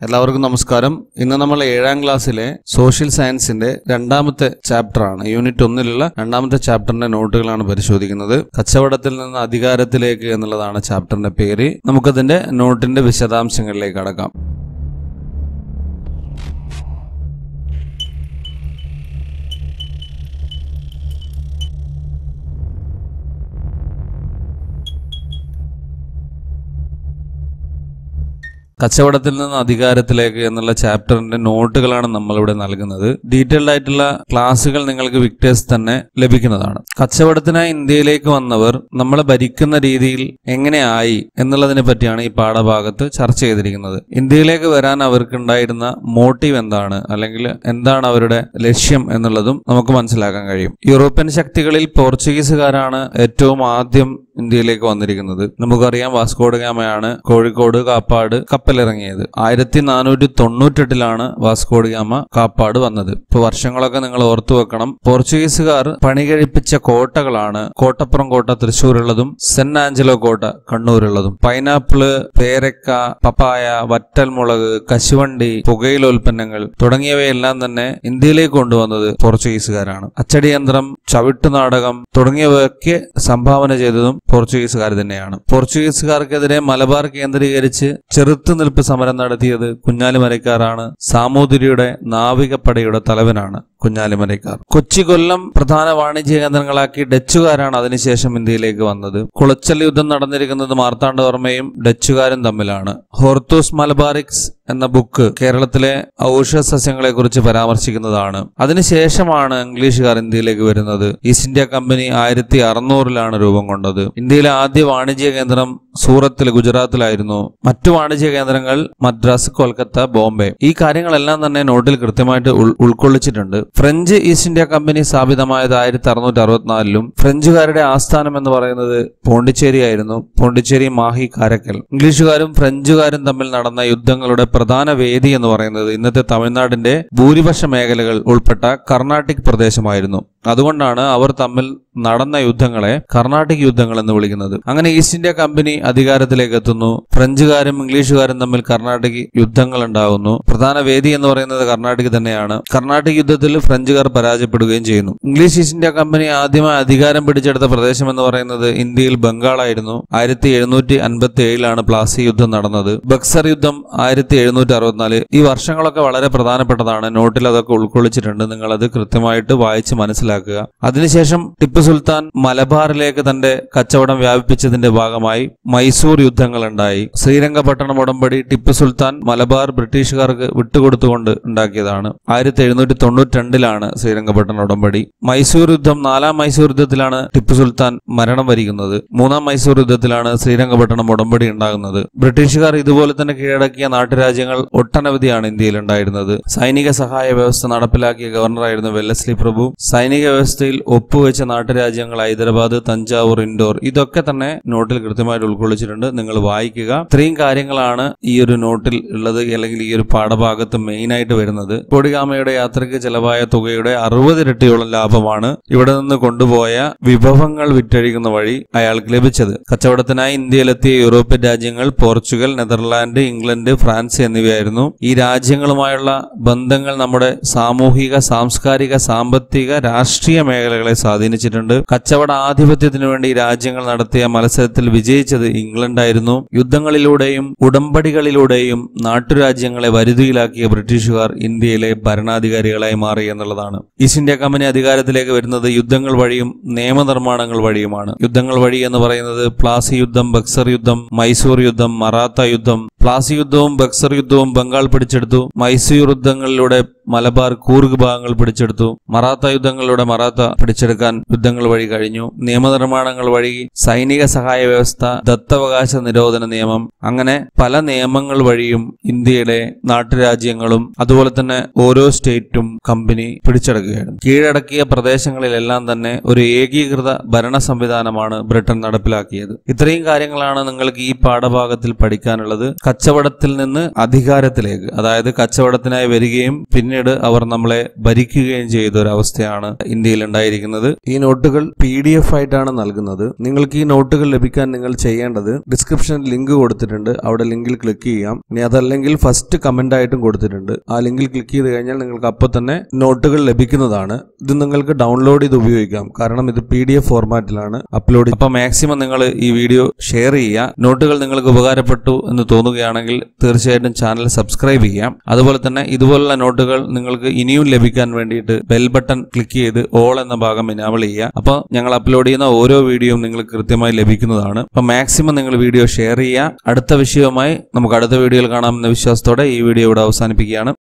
എല്ലാവർക്കും നമസ്കാരം ഇന്ന് നമ്മൾ ഏഴാം ക്ലാസ്സിലെ സോഷ്യൽ സയൻസിന്റെ രണ്ടാമത്തെ ചാപ്റ്റർ ആണ് യൂണിറ്റ് ഒന്നിലുള്ള രണ്ടാമത്തെ ചാപ്റ്ററിന്റെ നോട്ടുകളാണ് പരിശോധിക്കുന്നത് കച്ചവടത്തിൽ നിന്ന് അധികാരത്തിലേക്ക് എന്നുള്ളതാണ് ചാപ്റ്ററിന്റെ പേര് നമുക്കതിന്റെ നോട്ടിന്റെ വിശദാംശങ്ങളിലേക്ക് കടക്കാം കച്ചവടത്തിൽ നിന്ന് അധികാരത്തിലേക്ക് എന്നുള്ള ചാപ്റ്ററിന്റെ നോട്ടുകളാണ് നമ്മളിവിടെ നൽകുന്നത് ഡീറ്റെയിൽഡ് ആയിട്ടുള്ള ക്ലാസ്സുകൾ നിങ്ങൾക്ക് വിക്ടേഴ്സ് തന്നെ ലഭിക്കുന്നതാണ് കച്ചവടത്തിനായി ഇന്ത്യയിലേക്ക് വന്നവർ നമ്മളെ ഭരിക്കുന്ന രീതിയിൽ എങ്ങനെയായി എന്നുള്ളതിനെ പറ്റിയാണ് ഈ പാഠഭാഗത്ത് ചർച്ച ചെയ്തിരിക്കുന്നത് ഇന്ത്യയിലേക്ക് വരാൻ അവർക്കുണ്ടായിരുന്ന മോട്ടീവ് എന്താണ് അല്ലെങ്കിൽ എന്താണ് അവരുടെ ലക്ഷ്യം എന്നുള്ളതും നമുക്ക് മനസ്സിലാക്കാൻ കഴിയും യൂറോപ്യൻ ശക്തികളിൽ പോർച്ചുഗീസുകാരാണ് ഏറ്റവും ആദ്യം ഇന്ത്യയിലേക്ക് വന്നിരിക്കുന്നത് നമുക്കറിയാം വാസ്കോഡ് ഗാമയാണ് കോഴിക്കോട് കാപ്പാട് കപ്പലിറങ്ങിയത് ആയിരത്തി നാനൂറ്റി തൊണ്ണൂറ്റെട്ടിലാണ് വാസ്കോഡ് ഗാമ കാപ്പാട് വന്നത് ഇപ്പൊ വർഷങ്ങളൊക്കെ നിങ്ങൾ ഓർത്തു വെക്കണം പോർച്ചുഗീസുകാർ പണി കഴിപ്പിച്ച കോട്ടകളാണ് കോട്ടപ്പുറം കോട്ട തൃശ്ശൂരുള്ളതും സെന്റ് ആഞ്ചലോ കോട്ട കണ്ണൂരുള്ളതും പൈനാപ്പിള് പേരക്ക പപ്പായ വറ്റൽമുളക് കശുവണ്ടി പുകയിലോൽപ്പന്നങ്ങൾ തുടങ്ങിയവയെല്ലാം തന്നെ ഇന്ത്യയിലേക്ക് കൊണ്ടുവന്നത് പോർച്ചുഗീസുകാരാണ് അച്ചടിയന്ത്രം ചവിട്ടുനാടകം തുടങ്ങിയവയൊക്കെ സംഭാവന ചെയ്തതും പോർച്ചുഗീസുകാർ തന്നെയാണ് പോർച്ചുഗീസുകാർക്കെതിരെ മലബാർ കേന്ദ്രീകരിച്ച് ചെറുത്തുനിൽപ്പ് സമരം നടത്തിയത് കുഞ്ഞാലിമരക്കാറാണ് സാമൂതിരിയുടെ നാവികപ്പടയുടെ തലവനാണ് കുഞ്ഞാലിമരക്കാർ കൊച്ചി കൊല്ലം പ്രധാന വാണിജ്യ കേന്ദ്രങ്ങളാക്കി ഡച്ചുകാരാണ് അതിനുശേഷം ഇന്ത്യയിലേക്ക് വന്നത് കുളച്ചൽ യുദ്ധം നടന്നിരിക്കുന്നത് മാർത്താണ്ഡവർമ്മയും ഡച്ചുകാരും തമ്മിലാണ് ഹോർത്തൂസ് മലബാറിക്സ് എന്ന ബുക്ക് കേരളത്തിലെ ഔഷധ സസ്യങ്ങളെ കുറിച്ച് പരാമർശിക്കുന്നതാണ് അതിനുശേഷമാണ് ഇംഗ്ലീഷുകാർ ഇന്ത്യയിലേക്ക് വരുന്നത് ഈസ്റ്റ് ഇന്ത്യ കമ്പനി ആയിരത്തി അറുന്നൂറിലാണ് രൂപം കൊണ്ടത് ഇന്ത്യയിലെ ആദ്യ വാണിജ്യ കേന്ദ്രം സൂറത്തിൽ ഗുജറാത്തിലായിരുന്നു മറ്റു വാണിജ്യ കേന്ദ്രങ്ങൾ മദ്രാസ് കൊൽക്കത്ത ബോംബെ ഈ കാര്യങ്ങളെല്ലാം തന്നെ നോട്ടിൽ കൃത്യമായിട്ട് ഉൾ- ഉൾക്കൊള്ളിച്ചിട്ടുണ്ട് ഫ്രഞ്ച് ഈസ്റ്റ് ഇന്ത്യ കമ്പനി സ്ഥാപിതമായത് ആയിരത്തി അറുന്നൂറ്റി അറുപത്തിനാലിലും ഫ്രഞ്ചുകാരുടെ ആസ്ഥാനം എന്ന് പറയുന്നത് പോണ്ടിച്ചേരി ആയിരുന്നു പോണ്ടിച്ചേരി മാഹി കാരക്കൽ ഇംഗ്ലീഷുകാരും ഫ്രഞ്ചുകാരും തമ്മിൽ നടന്ന യുദ്ധങ്ങളുടെ പ്രധാന വേദി എന്ന് പറയുന്നത് ഇന്നത്തെ തമിഴ്നാടിന്റെ ഭൂരിപക്ഷ മേഖലകൾ ഉൾപ്പെട്ട കർണാട്ടിക് പ്രദേശമായിരുന്നു അതുകൊണ്ടാണ് അവർ തമ്മിൽ നടന്ന യുദ്ധങ്ങളെ കർണാട്ടിക് യുദ്ധങ്ങൾ എന്ന് വിളിക്കുന്നത് അങ്ങനെ ഈസ്റ്റ് ഇന്ത്യ കമ്പനി അധികാരത്തിലേക്ക് എത്തുന്നു ഫ്രഞ്ചുകാരും ഇംഗ്ലീഷുകാരും തമ്മിൽ കർണാട്ടിക് യുദ്ധങ്ങൾ ഉണ്ടാകുന്നു പ്രധാന വേദി എന്ന് പറയുന്നത് കർണാട്ടിക് തന്നെയാണ് കർണാട്ടിക് യുദ്ധത്തിൽ ഫ്രഞ്ചുകാർ പരാജയപ്പെടുകയും ചെയ്യുന്നു ഇംഗ്ലീഷ് ഈസ്റ്റ് ഇന്ത്യ കമ്പനി ആദ്യമായി അധികാരം പിടിച്ചെടുത്ത പ്രദേശം എന്ന് പറയുന്നത് ഇന്ത്യയിൽ ബംഗാളായിരുന്നു ആയിരത്തി എഴുന്നൂറ്റി അൻപത്തി ഏഴിലാണ് പ്ലാസി യുദ്ധം നടന്നത് ബക്സർ യുദ്ധം ആയിരത്തി എഴുന്നൂറ്റി അറുപത്തിനാല് ഈ വർഷങ്ങളൊക്കെ വളരെ പ്രധാനപ്പെട്ടതാണ് നോട്ടിൽ അതൊക്കെ ഉൾക്കൊള്ളിച്ചിട്ടുണ്ട് നിങ്ങൾ അത് കൃത്യമായിട്ട് വായിച്ച് മനസ്സിലാക്കുക അതിനുശേഷം ടിപ്പു സുൽത്താൻ മലബാറിലേക്ക് തന്റെ കച്ചവടം വ്യാപിപ്പിച്ചതിന്റെ ഭാഗമായി മൈസൂർ യുദ്ധങ്ങൾ ഉണ്ടായി ശ്രീരംഗപട്ടണം ഉടമ്പടി ടിപ്പു സുൽത്താൻ മലബാർ ബ്രിട്ടീഷുകാർക്ക് വിട്ടുകൊടുത്തുകൊണ്ട് ഉണ്ടാക്കിയതാണ് ആയിരത്തി എഴുന്നൂറ്റി തൊണ്ണൂറ്റി രണ്ടിലാണ് ശ്രീരംഗപട്ടണം ഉടമ്പടി മൈസൂർ യുദ്ധം നാലാം മൈസൂർ യുദ്ധത്തിലാണ് ടിപ്പു സുൽത്താൻ മരണം വരിക്കുന്നത് മൂന്നാം മൈസൂർ യുദ്ധത്തിലാണ് ശ്രീരംഗപട്ടണം ഉടമ്പടി ഉണ്ടാകുന്നത് ബ്രിട്ടീഷുകാർ ഇതുപോലെ തന്നെ കീഴടക്കിയ നാട്ടുരാജ്യങ്ങൾ ഒട്ടനവധിയാണ് ഇന്ത്യയിൽ ഉണ്ടായിരുന്നത് സൈനിക സഹായ വ്യവസ്ഥ നടപ്പിലാക്കിയ ഗവർണറായിരുന്നു വെല്ലസ്ലി പ്രഭു സൈനിക വ്യവസ്ഥയിൽ ഒപ്പുവെച്ച നാട്ടുരാജ്യങ്ങൾ ഹൈദരാബാദ് തഞ്ചാവൂർ ഇൻഡോർ ഇതൊക്കെ തന്നെ നോട്ടിൽ കൃത്യമായിട്ട് ഉൾക്കൊള്ളിച്ചിട്ടുണ്ട് നിങ്ങൾ വായിക്കുക ഇത്രയും കാര്യങ്ങളാണ് ഈ ഒരു നോട്ടിൽ ഉള്ളത് അല്ലെങ്കിൽ ഈ ഒരു പാഠഭാഗത്ത് മെയിൻ ആയിട്ട് വരുന്നത് കൊടികാമയുടെ യാത്രയ്ക്ക് ചെലവായ തുകയുടെ അറുപത് ഇരട്ടിയോളം ലാഭമാണ് ഇവിടെ നിന്ന് കൊണ്ടുപോയ വിഭവങ്ങൾ വിറ്റഴിക്കുന്ന വഴി അയാൾക്ക് ലഭിച്ചത് കച്ചവടത്തിനായി ഇന്ത്യയിലെത്തിയ യൂറോപ്യൻ രാജ്യങ്ങൾ പോർച്ചുഗൽ നെതർലാൻഡ് ഇംഗ്ലണ്ട് ഫ്രാൻസ് എന്നിവയായിരുന്നു ഈ രാജ്യങ്ങളുമായുള്ള ബന്ധങ്ങൾ നമ്മുടെ സാമൂഹിക സാംസ്കാരിക സാമ്പത്തിക രാഷ്ട്രീയ മേഖലകളെ സ്വാധീനിച്ചിട്ടുണ്ട് കച്ചവട ആധിപത്യത്തിനു വേണ്ടി ഈ രാജ്യങ്ങൾ നടത്തിയ മത്സരത്തിൽ വിജയിച്ചത് ഇംഗ്ലണ്ടായിരുന്നു യുദ്ധങ്ങളിലൂടെയും ഉടമ്പടികളിലൂടെയും നാട്ടുരാജ്യങ്ങളെ വരുതിയിലാക്കിയ ബ്രിട്ടീഷുകാർ ഇന്ത്യയിലെ ഭരണാധികാരികളായി മാറി എന്നുള്ളതാണ് ഈസ്റ്റ് ഇന്ത്യ കമ്പനി അധികാരത്തിലേക്ക് വരുന്നത് യുദ്ധങ്ങൾ വഴിയും നിയമനിർമ്മാണങ്ങൾ വഴിയുമാണ് യുദ്ധങ്ങൾ വഴി എന്ന് പറയുന്നത് പ്ലാസി യുദ്ധം ബക്സർ യുദ്ധം മൈസൂർ യുദ്ധം മറാത്ത യുദ്ധം പ്ലാസി യുദ്ധവും ബക്സർ യുദ്ധവും ബംഗാൾ പിടിച്ചെടുത്തു മൈസൂർ യുദ്ധങ്ങളിലൂടെ മലബാർ കൂർഗ് ഭാഗങ്ങൾ പിടിച്ചെടുത്തു മറാത്ത യുദ്ധങ്ങളിലൂടെ മറാത്ത പിടിച്ചെടുക്കാൻ യുദ്ധങ്ങൾ വഴി കഴിഞ്ഞു നിയമനിർമ്മാണങ്ങൾ വഴി സൈനിക സഹായ വ്യവസ്ഥ ദത്തവകാശ നിരോധന നിയമം അങ്ങനെ പല നിയമങ്ങൾ വഴിയും ഇന്ത്യയിലെ നാട്ടുരാജ്യങ്ങളും അതുപോലെ തന്നെ ഓരോ സ്റ്റേറ്റും കമ്പനി പിടിച്ചെടുക്കുകയായിരുന്നു കീഴടക്കിയ പ്രദേശങ്ങളിലെല്ലാം തന്നെ ഒരു ഏകീകൃത ഭരണ സംവിധാനമാണ് ബ്രിട്ടൻ നടപ്പിലാക്കിയത് ഇത്രയും കാര്യങ്ങളാണ് നിങ്ങൾക്ക് ഈ പാഠഭാഗത്തിൽ പഠിക്കാനുള്ളത് കച്ചവടത്തിൽ നിന്ന് അധികാരത്തിലേക്ക് അതായത് കച്ചവടത്തിനായി വരികയും പിന്നീട് പിന്നീട് അവർ നമ്മളെ ഭരിക്കുകയും ചെയ്ത ഒരു അവസ്ഥയാണ് ഇന്ത്യയിൽ ഉണ്ടായിരിക്കുന്നത് ഈ നോട്ടുകൾ പി ഡി എഫ് ആയിട്ടാണ് നൽകുന്നത് നിങ്ങൾക്ക് ഈ നോട്ടുകൾ ലഭിക്കാൻ നിങ്ങൾ ചെയ്യേണ്ടത് ഡിസ്ക്രിപ്ഷനിൽ ലിങ്ക് കൊടുത്തിട്ടുണ്ട് അവിടെ ലിങ്കിൽ ക്ലിക്ക് ചെയ്യാം ഇനി അതല്ലെങ്കിൽ ഫസ്റ്റ് കമന്റ് ആയിട്ടും കൊടുത്തിട്ടുണ്ട് ആ ലിങ്കിൽ ക്ലിക്ക് ചെയ്ത് കഴിഞ്ഞാൽ നിങ്ങൾക്ക് അപ്പോൾ തന്നെ നോട്ടുകൾ ലഭിക്കുന്നതാണ് ഇത് നിങ്ങൾക്ക് ഡൗൺലോഡ് ചെയ്ത് ഉപയോഗിക്കാം കാരണം ഇത് പി ഡി എഫ് ഫോർമാറ്റിലാണ് അപ്ലോഡ് അപ്പോൾ മാക്സിമം നിങ്ങൾ ഈ വീഡിയോ ഷെയർ ചെയ്യുക നോട്ടുകൾ നിങ്ങൾക്ക് ഉപകാരപ്പെട്ടു എന്ന് തോന്നുകയാണെങ്കിൽ തീർച്ചയായിട്ടും ചാനൽ സബ്സ്ക്രൈബ് ചെയ്യാം അതുപോലെ തന്നെ ഇതുപോലുള്ള നോട്ടുകൾ നിങ്ങൾക്ക് ഇനിയും ലഭിക്കാൻ വേണ്ടിയിട്ട് ബെൽ ബട്ടൺ ക്ലിക്ക് ചെയ്ത് ഓൾ എന്ന ഭാഗം ഇനാബിൾ ചെയ്യുക അപ്പോൾ ഞങ്ങൾ അപ്ലോഡ് ചെയ്യുന്ന ഓരോ വീഡിയോയും നിങ്ങൾക്ക് കൃത്യമായി ലഭിക്കുന്നതാണ് അപ്പോൾ മാക്സിമം നിങ്ങൾ വീഡിയോ ഷെയർ ചെയ്യുക അടുത്ത വിഷയവുമായി നമുക്ക് അടുത്ത വീഡിയോയിൽ കാണാമെന്ന വിശ്വാസത്തോടെ ഈ വീഡിയോ ഇവിടെ അവസാനിപ്പിക്കുകയാണ്